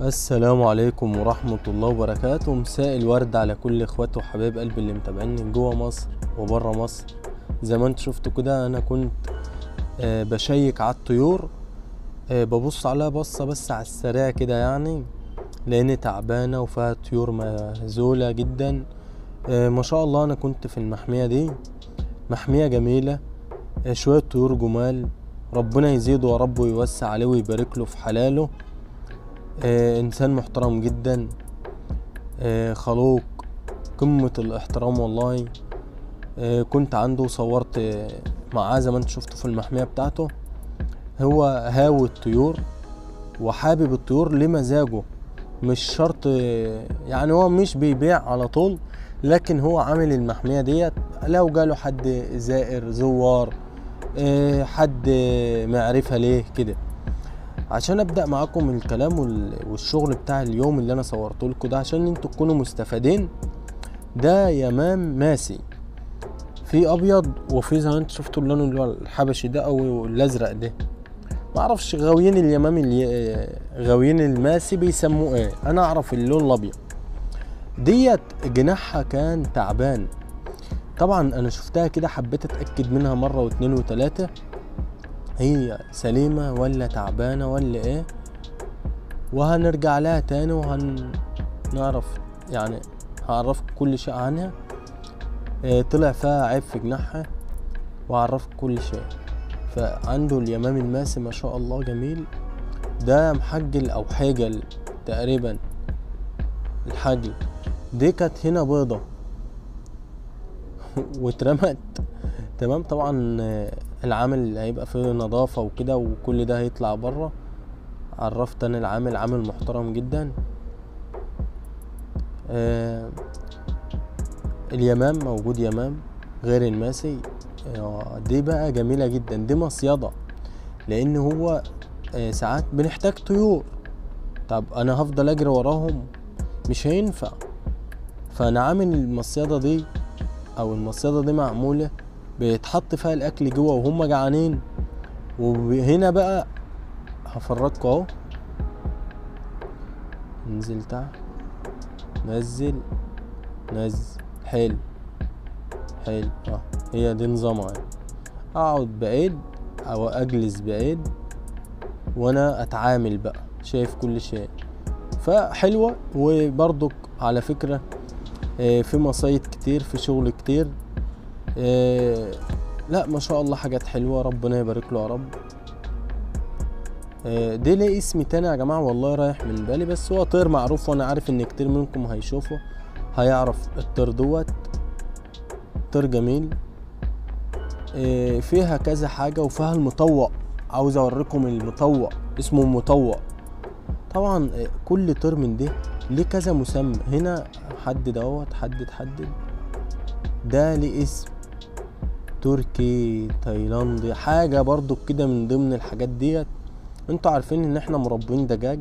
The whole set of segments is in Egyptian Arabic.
السلام عليكم ورحمة الله وبركاته مساء الورد على كل اخوات وحبايب قلبي اللي متابعيني جوه مصر وبره مصر زي ما انتوا شفتوا كده انا كنت آه، بشيك على الطيور آه، ببص عليها بصة بس على السريع كده يعني لان تعبانة وفيها طيور مهزولة جدا آه، ما شاء الله انا كنت في المحمية دي محمية جميلة آه، شوية طيور جمال ربنا يزيده يا رب ويوسع عليه ويبارك له في حلاله آه انسان محترم جدا آه خلوق قمة الاحترام والله آه كنت عنده وصورت آه معاه زي ما انت شفته في المحمية بتاعته هو هاوي الطيور وحابب الطيور لمزاجه مش شرط آه، يعني هو مش بيبيع على طول لكن هو عامل المحمية ديت لو جاله حد زائر زوار آه، حد آه، معرفة ليه كده عشان ابدا معاكم الكلام وال- والشغل بتاع اليوم اللي انا صورته لكم ده عشان انتوا تكونوا مستفادين ده يمام ماسي في ابيض وفي زي ما انتوا شفتوا اللون اللي هو الحبشي ده او الازرق ده معرفش غاويين اليمام اللي غاويين الماسي بيسموه ايه انا اعرف اللون الابيض ديت جناحها كان تعبان طبعا انا شفتها كده حبيت اتاكد منها مره واتنين وتلاته هي سليمة ولا تعبانة ولا ايه وهنرجع لها تاني وهنعرف يعني هعرفك كل شيء عنها إيه طلع فيها عيب في جناحها وهعرفك كل شيء فعنده اليمام الماسي ما شاء الله جميل ده محجل او حاجل تقريبا الحجل دي كانت هنا بيضة واترمت تمام طبعا آه، العامل هيبقى فيه نظافة وكده وكل ده هيطلع بره عرفت انا العامل عامل محترم جدا آه اليمام موجود يمام غير الماسي آه دي بقى جميلة جدا دي مصيدة لان هو آه ساعات بنحتاج طيور طب انا هفضل اجري وراهم مش هينفع فانا عامل المصيدة دي او المصيدة دي معمولة بيتحط فيها الاكل جوه وهم جعانين وهنا بقى هفرجكوا اهو ننزل تحت نزل نزل حلو حلو اه هي دي نظامها يعني. اقعد بعيد او اجلس بعيد وانا اتعامل بقى شايف كل شيء فحلوة وبرضك على فكرة آه، في مصايد كتير في شغل كتير آه، لا ما شاء الله حاجات حلوة ربنا يبارك له يا رب آه، دي ليه اسم تاني يا جماعة والله رايح من بالي بس هو طير معروف وانا عارف ان كتير منكم هيشوفه هيعرف الطير دوت طير جميل آه، فيها كذا حاجة وفيها المطوق عاوز اوريكم المطوق اسمه مطوق طبعا آه، كل طير من ده ليه كذا مسمى هنا حدد اهوت حدد حدد ده ليه اسم تركي تايلاندي حاجة برضو كده من ضمن الحاجات ديت انتوا عارفين ان احنا مربين دجاج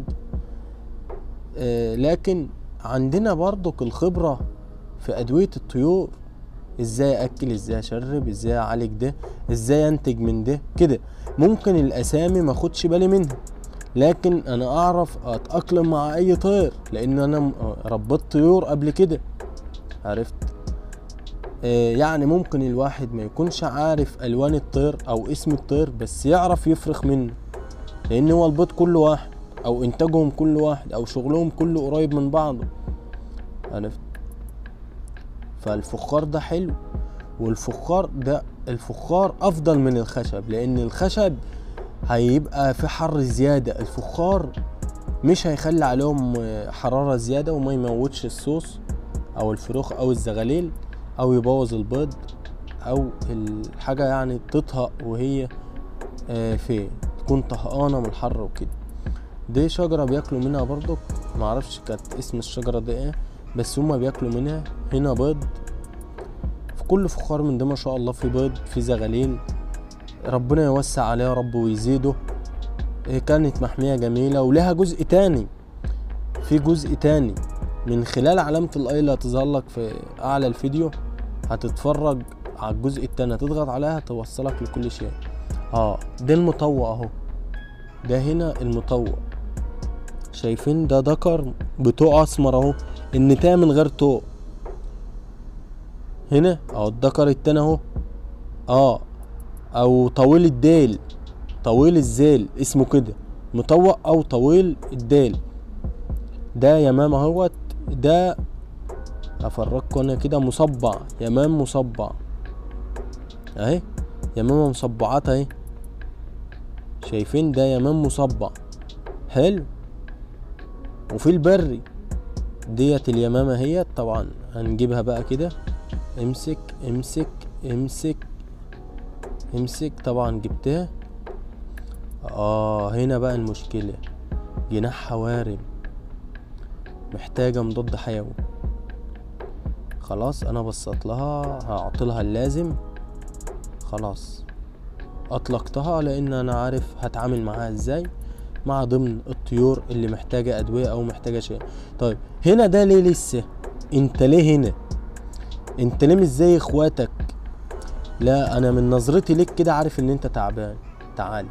آه لكن عندنا برضك الخبرة في أدوية الطيور ازاي اكل ازاي اشرب ازاي اعالج ده ازاي انتج من ده كده ممكن الاسامي ما اخدش بالي منها لكن انا اعرف اتاقلم مع اي طير لان انا م- ربيت طيور قبل كده عرفت آه، يعني ممكن الواحد ما يكونش عارف الوان الطير او اسم الطير بس يعرف يفرخ منه لان هو البيض كله واحد او انتاجهم كله واحد او شغلهم كله قريب من بعضه عرفت فالفخار ده حلو والفخار ده الفخار افضل من الخشب لان الخشب هيبقى في حر زيادة الفخار مش هيخلي عليهم آه، حرارة زيادة وما يموتش الصوص او الفروخ او الزغاليل او يبوظ البيض او الحاجة يعني تطهق وهي آه، في تكون طهقانة من الحر وكده دي شجرة بياكلوا منها برضك معرفش كانت اسم الشجرة دي ايه بس هما بياكلوا منها هنا بيض في كل فخار من ده ما شاء الله في بيض في زغاليل ربنا يوسع عليه يا رب ويزيده إيه كانت محمية جميلة ولها جزء تاني في جزء تاني من خلال علامة الاي اللي هتظهر لك في اعلى الفيديو هتتفرج على الجزء التاني هتضغط عليها هتوصلك لكل شيء اه ده المطوع اهو ده هنا المطوع شايفين ده ذكر بتوع اسمر اهو النتاية من غير طوق هنا اهو الذكر التاني اهو اه او طويل الديل طويل الذيل اسمه كده مطوق او طويل الديل ده يمام اهوت ده افرجكم انا كده مصبع يمام مصبع اهي يمامة مصبعات اهي شايفين ده يمام مصبع حلو وفي البري ديت اليمامة هي طبعا هنجيبها بقى كده امسك امسك امسك امسك طبعا جبتها اه هنا بقى المشكلة جناحها وارم محتاجة مضاد حيوي خلاص انا بصيت لها هعطلها اللازم خلاص اطلقتها لان انا عارف هتعامل معاها ازاي مع ضمن الطيور اللي محتاجة ادوية او محتاجة شيء طيب هنا ده ليه لسه انت ليه هنا انت ليه مش زي اخواتك لا انا من نظرتي ليك كده عارف ان انت تعبان تعال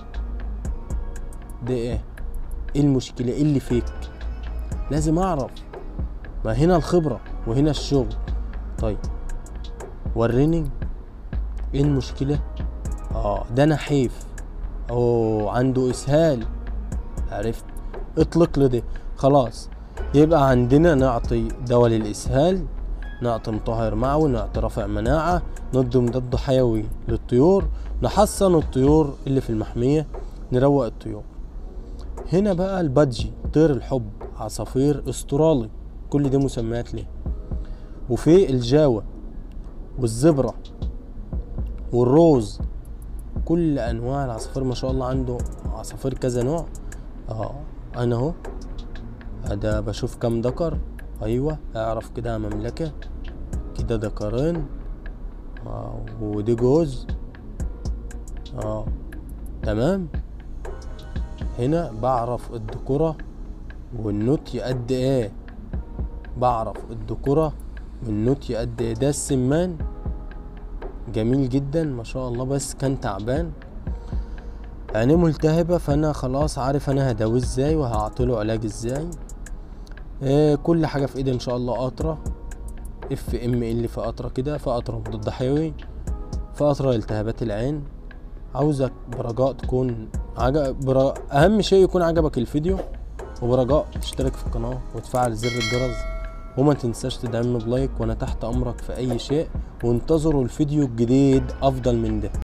ده ايه ايه المشكلة ايه اللي فيك لازم اعرف ما هنا الخبرة وهنا الشغل طيب وريني ايه المشكلة اه ده نحيف اوه عنده اسهال عرفت اطلق له ده خلاص يبقى عندنا نعطي دواء للاسهال نعطي مطهر معوي نعطي رافع مناعة ندي مضاد حيوي للطيور نحصن الطيور اللي في المحمية نروق الطيور هنا بقى البادجي طير الحب عصافير استرالي كل دي مسميات ليه وفي الجاوة والزبرة والروز كل انواع العصافير ما شاء الله عنده عصافير كذا نوع اه انا اهو ده بشوف كام ذكر ايوه اعرف كده مملكة كده ذكرين آه ودي جوز اه تمام هنا بعرف الذكورة والنوت قد ايه بعرف الذكورة والنوت قد ايه ده السمان جميل جدا ما شاء الله بس كان تعبان عينيه ملتهبة فانا خلاص عارف انا هداويه ازاي وهعطيله علاج ازاي آه كل حاجة في ايدي ان شاء الله قطرة اف ام ال في قطرة كده في قطرة مضاد حيوي في قطرة التهابات العين عاوزك برجاء تكون عجب برا... اهم شيء يكون عجبك الفيديو وبرجاء تشترك في القناة وتفعل زر الجرس وما تنساش تدعمنا بلايك وانا تحت امرك في اي شيء وانتظروا الفيديو الجديد افضل من ده